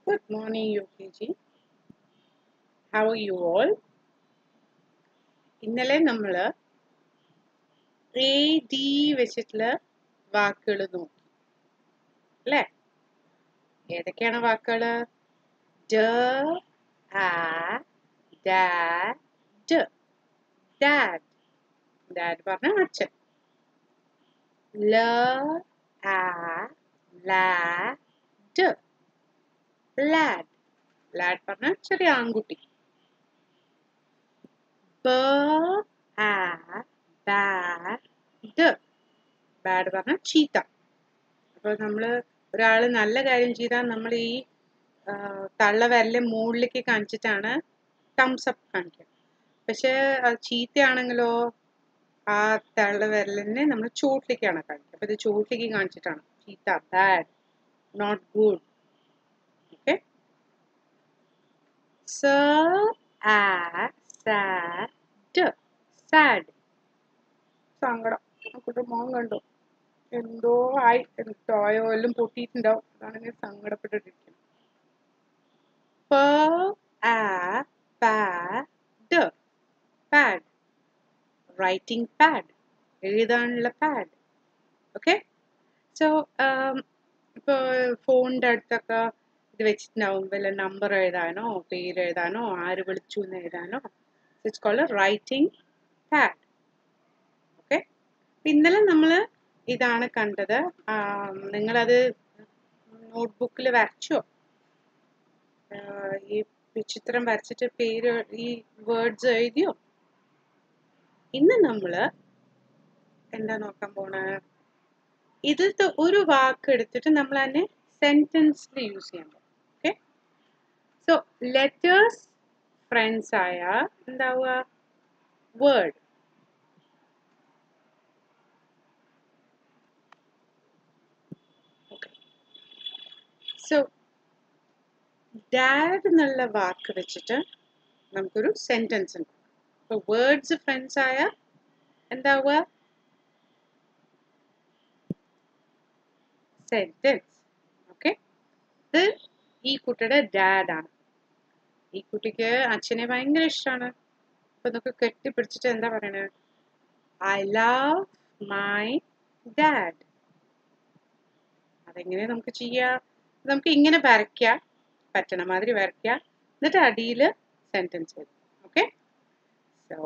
Good morning, UKG. How are you all? ഇന്നലെ നമ്മൾ A D വെച്ചിട്ടുള്ള വാക്കുകൾ നോക്കി അല്ലേ ഏതൊക്കെയാണ് വാക്കുകൾ ഡ ആ ഡാഡ് ഡാഡ് ഡാഡ് പറഞ്ഞ അച്ഛൻ ല ആ ലാഡ് ലാഡ് ലാഡ് പറഞ്ഞ ചെറിയ ആൺകുട്ടി ബ ആ ബാഡ് ബാഡ് പറഞ്ഞ ചീത്ത അപ്പൊ നമ്മള് ഒരാള് നല്ല കാര്യം ചെയ്താൽ നമ്മൾ ഈ ആ, തള്ള വിരല് മുകളിലേക്ക് കാണിച്ചിട്ടാണ് തംസ് അപ്പ് കാണിക്കുക പക്ഷെ അത് ചീത്തയാണെങ്കിലോ ആ തള്ള വിരലിനെ നമ്മൾ ചുവട്ടിലേക്കാണ് കാണിക്കുക അപ്പൊ ഇത് ചുവട്ടിലേക്ക് കാണിച്ചിട്ടാണ് ചീത്ത ബാഡ് നോട്ട് ഗുഡ് ഓക്കെ സ ആ സാഡ് സാഡ് സങ്കടം നോക്കിട്ട് മോൻ കണ്ടു എന്തോ ആയി ടോയോ എല്ലാം പൊട്ടിയിട്ടുണ്ടാവും അതാണെങ്കിൽ സങ്കടപ്പെട്ടിട്ടിരിക്കുന്നത് പ ആ പാഡ് പാഡ് റൈറ്റിംഗ് പാഡ് എഴുതാനുള്ള പാഡ് ഓക്കെ സോ ഇപ്പോൾ ഫോണിൻ്റെ അടുത്തൊക്കെ ഇത് വെച്ചിട്ടുണ്ടാവും വല്ല നമ്പർ എഴുതാനോ പേര് എഴുതാനോ ആര് വിളിച്ചു എന്ന് എഴുതാനോ it's called writing pad okay ഇന്നലെ നമ്മൾ ഇതാണ് കണ്ടത് ആം, നിങ്ങളത് നോട്ട്ബുക്കിൽ വരച്ചോ ആഹ് ഈ ചിത്രം വരച്ചിട്ട് പേര് ഈ വേർഡ്സ് എഴുതിയോ ഇന്ന് നമ്മൾ എന്താ നോക്കാൻ പോണ ഇതിലത്തെ ഒരു വാക്ക് എടുത്തിട്ട് നമ്മൾ അതിനെ സെന്റൻസിൽ യൂസ് ചെയ്യാൻ പോകും ഓക്കെ സോ ലെറ്റേഴ്സ് ഫ്രണ്ട്സ് ആയ എന്താവുക വേർഡ് ഓക്കെ സോ ഡാഡ് എന്നുള്ള വാക്ക് വെച്ചിട്ട് നമുക്കൊരു സെന്റൻസ് ഉണ്ട് അപ്പോൾ വേർഡ്സ് ഫ്രണ്ട്സ് ആയ എന്താവുക സെന്റൻസ് ഓക്കെ ഇത് ഈ കുട്ടിയുടെ ഡാഡാണ് ഈ കുട്ടിക്ക് അച്ഛനെ ഭയങ്കര ഇഷ്ടമാണ് അപ്പൊ നമുക്ക് കെട്ടിപ്പിടിച്ചിട്ട് എന്താ പറയണത് ഐ ലവ് മൈ ഡാഡ് അതെങ്ങനെ നമുക്ക് ചെയ്യാം നമുക്ക് ഇങ്ങനെ വരയ്ക്കാം പറ്റണ മാതിരി വരയ്ക്കാം എന്നിട്ട് അടിയിൽ സെന്റൻസ് വരും ഓക്കെ സോ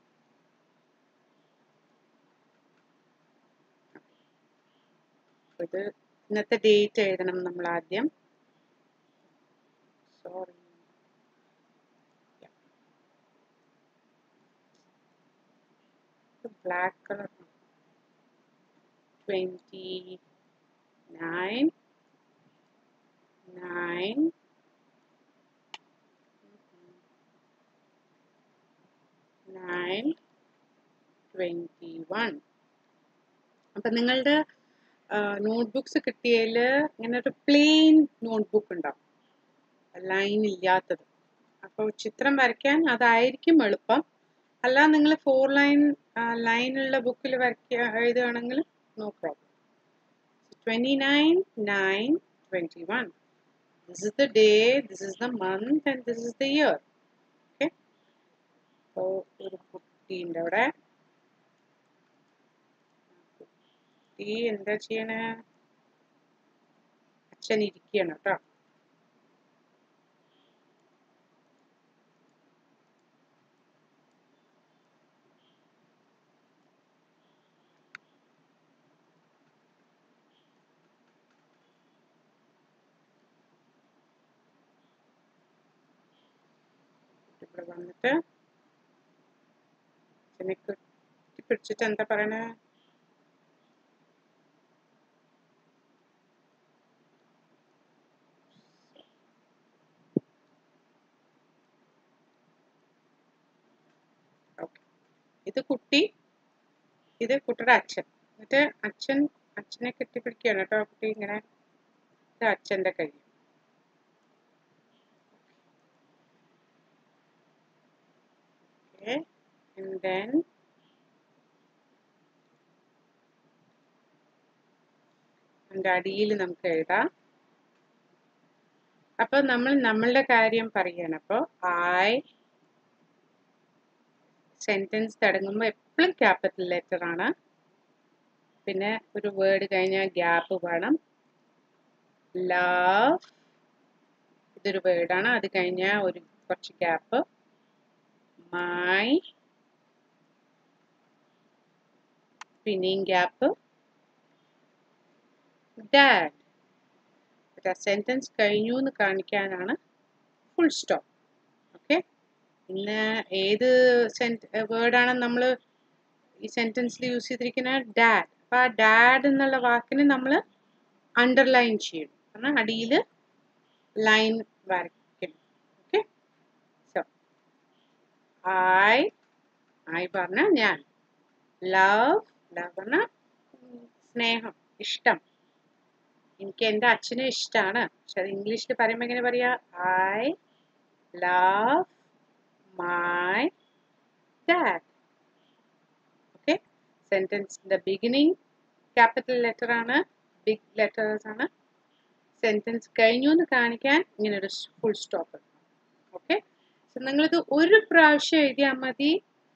ഇത് ഇന്നത്തെ ഡേറ്റ് എഴുതണം നമ്മൾ ആദ്യം sorry black colour twenty nine nine nine twenty one അപ്പം നിങ്ങളുടെ നോട്ട്ബുക്സ് കിട്ടിയതിൽ ഇങ്ങനെ ഒരു പ്ലെയിൻ നോട്ട്ബുക്ക് ഉണ്ടാവും ലൈൻ ഇല്ലാത്തത് അപ്പോൾ ചിത്രം വരയ്ക്കാൻ അതായിരിക്കും എളുപ്പം അല്ല നിങ്ങൾ ഫോർ ലൈൻ ലൈനുള്ള ബുക്കിൽ വരയ്ക്കുക എഴുതുകയാണെങ്കിൽ no problem twenty nine nine twenty one this is the day this is the month and this is the year okay അപ്പോൾ ഒരു കുട്ടീൻ്റെ അവിടെ കുട്ടി എന്താ ചെയ്യണേ അച്ഛൻ ഇരിക്കുകയാണ് കേട്ടോ ഇവിടെ വന്നിട്ട് അച്ഛനെ കെട്ടിപ്പിടിച്ചിട്ട് എന്താ പറയണേ ഓക്കെ ഇത് കുട്ടി ഇത് കുട്ടിയുടെ അച്ഛൻ എന്നിട്ട് അച്ഛൻ അച്ഛനെ കെട്ടിപ്പിടിക്കുകയാണ് കേട്ടോ ആ കുട്ടി ഇങ്ങനെ ഇത് അച്ഛൻ്റെ കൈ okay and then അതിൻ്റെ അടിയിൽ നമുക്ക് എഴുതാം അപ്പോൾ നമ്മൾ നമ്മളുടെ കാര്യം പറയാണ് അപ്പോൾ ഐ സെൻറ്റൻസ് തുടങ്ങുമ്പോൾ എപ്പോഴും ക്യാപിറ്റൽ ലെറ്റർ ആണ് പിന്നെ ഒരു വേർഡ് കഴിഞ്ഞാൽ ഗ്യാപ്പ് വേണം ലവ് ഇതൊരു വേർഡാണ് അത് കഴിഞ്ഞാൽ ഒരു കുറച്ച് ഗ്യാപ്പ് മൈ പിന്നെയും ഗ്യാപ്പ് ഡാഡ് സെൻറ്റൻസ് കഴിഞ്ഞു എന്ന് കാണിക്കാനാണ് ഫുൾ സ്റ്റോപ്പ് ഓക്കെ ഇന്ന് ഏത് സെൻറ്റ് വേർഡാണ് നമ്മൾ ഈ സെൻറ്റൻസിൽ യൂസ് ചെയ്തിരിക്കുന്നത് ഡാഡ് അപ്പോൾ ആ ഡാഡ് എന്നുള്ള വാക്കിന് നമ്മൾ അണ്ടർലൈൻ ചെയ്യണം കാരണം അടിയിൽ ലൈൻ വരയ്ക്കണം ഓക്കെ സോ ഐ ഐ പറഞ്ഞ ഞാൻ ലവ് ലവ് പറഞ്ഞ സ്നേഹം ഇഷ്ടം എനിക്ക് എൻ്റെ അച്ഛനെ ഇഷ്ടമാണ് പക്ഷെ അത് ഇംഗ്ലീഷിൽ പറയുമ്പോൾ എങ്ങനെ പറയാ I love my dad okay സെൻറ്റൻസിൻ്റെ ബിഗിനിങ് ക്യാപിറ്റൽ ലെറ്റർ ആണ് ബിഗ് ലെറ്റേഴ്സ് ആണ് സെൻറ്റൻസ് കഴിഞ്ഞു എന്ന് കാണിക്കാൻ ഇങ്ങനെ ഒരു ഫുൾ സ്റ്റോപ്പ് ഓക്കെ സോ നിങ്ങളിത് ഒരു പ്രാവശ്യം എഴുതിയാൽ മതി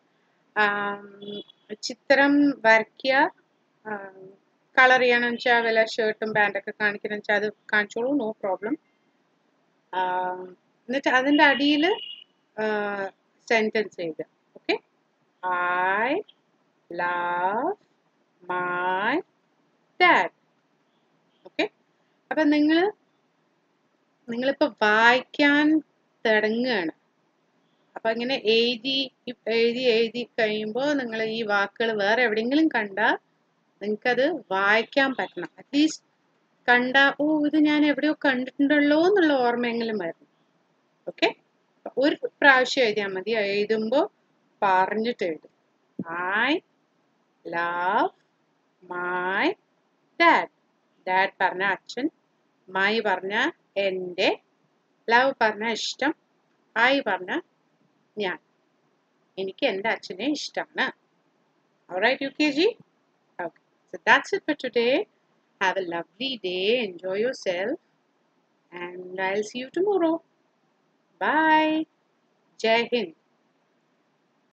ചിത്രം വരയ്ക്കുക കളർ ചെയ്യണമെന്ന് വെച്ചാൽ വല്ല ഷർട്ടും പാൻറ്റൊക്കെ കാണിക്കണം വെച്ചാൽ അത് കാണിച്ചോളൂ നോ പ്രോബ്ലം എന്നിട്ട് അതിൻ്റെ അടിയിൽ സെൻറ്റൻസ് എഴുതുക okay I love my dad okay അപ്പം നിങ്ങൾ നിങ്ങളിപ്പോൾ വായിക്കാൻ തുടങ്ങുകയാണ് അപ്പം ഇങ്ങനെ എഴുതി എഴുതി എഴുതി കഴിയുമ്പോൾ നിങ്ങൾ ഈ വാക്കുകൾ വേറെ എവിടെയെങ്കിലും കണ്ടാൽ നിങ്ങൾക്കത് വായിക്കാൻ പറ്റണം അറ്റ്ലീസ്റ്റ് കണ്ട ഓ ഇത് ഞാൻ എവിടെയോ കണ്ടിട്ടുണ്ടല്ലോ എന്നുള്ള ഓർമ്മയെങ്കിലും വരണം ഓക്കെ ഒരു പ്രാവശ്യം എഴുതിയാൽ മതി എഴുതുമ്പോൾ പറഞ്ഞിട്ട് എഴുതും I love my dad dad പറഞ്ഞ അച്ഛൻ മൈ പറഞ്ഞ എൻ്റെ ലവ് പറഞ്ഞ ഇഷ്ടം ഐ പറഞ്ഞ ഞാൻ എനിക്ക് എൻ്റെ അച്ഛനെ ഇഷ്ടമാണ് alright UKG okay so that's it for today have a lovely day enjoy yourself and I'll see you tomorrow bye Jai Hind